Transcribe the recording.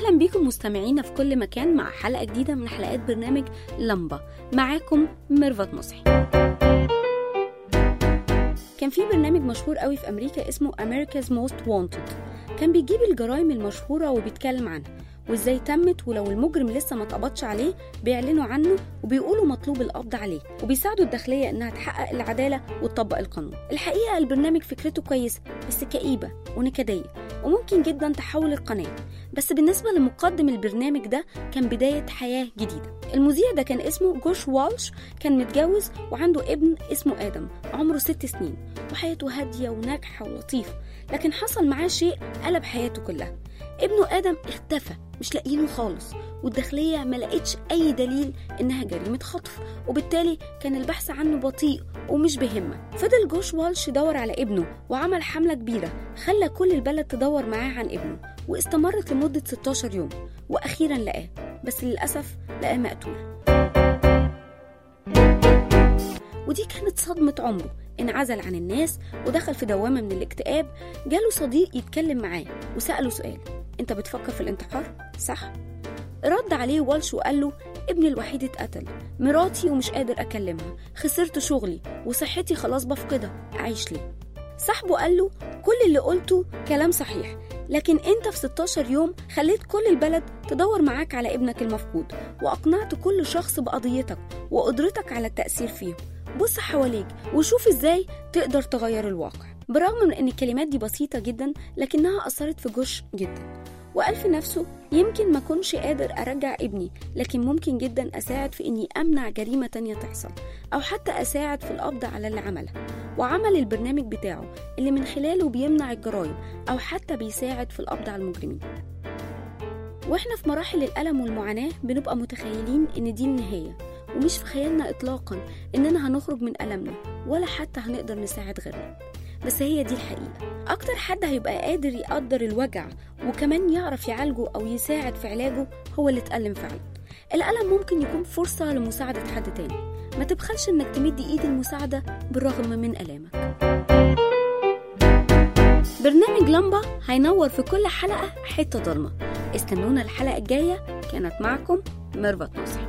أهلا بيكم مستمعينا في كل مكان مع حلقة جديدة من حلقات برنامج لمبة معاكم ميرفت مصحي كان في برنامج مشهور قوي في أمريكا اسمه America's Most Wanted كان بيجيب الجرائم المشهورة وبيتكلم عنها وازاي تمت ولو المجرم لسه ما اتقبضش عليه بيعلنوا عنه وبيقولوا مطلوب القبض عليه وبيساعدوا الداخلية انها تحقق العدالة وتطبق القانون الحقيقة البرنامج فكرته كويسة بس كئيبة ونكدية وممكن جدا تحول القناة بس بالنسبة لمقدم البرنامج ده كان بداية حياة جديدة المذيع ده كان اسمه جوش والش كان متجوز وعنده ابن اسمه آدم عمره ست سنين وحياته هادية وناجحة ولطيفة لكن حصل معاه شيء قلب حياته كلها ابنه آدم اختفى مش لاقيينه خالص والداخلية ما لقيتش أي دليل إنها جريمة خطف وبالتالي كان البحث عنه بطيء ومش بهمة فضل جوش والش يدور على ابنه وعمل حملة كبيرة خلى كل البلد تدور معاه عن ابنه واستمرت لمدة 16 يوم وأخيرا لقاه بس للأسف لقاه مقتول ودي كانت صدمة عمره انعزل عن الناس ودخل في دوامة من الاكتئاب جاله صديق يتكلم معاه وسأله سؤال انت بتفكر في الانتحار صح رد عليه والش وقال له ابني الوحيد اتقتل مراتي ومش قادر اكلمها خسرت شغلي وصحتي خلاص بفقدها اعيش ليه صاحبه قال له كل اللي قلته كلام صحيح لكن انت في 16 يوم خليت كل البلد تدور معاك على ابنك المفقود واقنعت كل شخص بقضيتك وقدرتك على التأثير فيه بص حواليك وشوف ازاي تقدر تغير الواقع برغم من ان الكلمات دي بسيطة جدا لكنها أثرت في جوش جدا وقال في نفسه يمكن ما كنش قادر أرجع ابني لكن ممكن جدا أساعد في إني أمنع جريمة تانية تحصل أو حتى أساعد في القبض على اللي عملها وعمل البرنامج بتاعه اللي من خلاله بيمنع الجرائم أو حتى بيساعد في القبض على المجرمين واحنا في مراحل الألم والمعاناة بنبقى متخيلين إن دي النهاية ومش في خيالنا إطلاقا إننا هنخرج من ألمنا ولا حتى هنقدر نساعد غيرنا بس هي دي الحقيقة أكتر حد هيبقى قادر يقدر الوجع وكمان يعرف يعالجه أو يساعد في علاجه هو اللي اتألم فعلا الألم ممكن يكون فرصة لمساعدة حد تاني ما تبخلش إنك تمد إيد المساعدة بالرغم من ألامك برنامج لمبة هينور في كل حلقة حتة ضلمة استنونا الحلقة الجاية كانت معكم ميرفت نصحي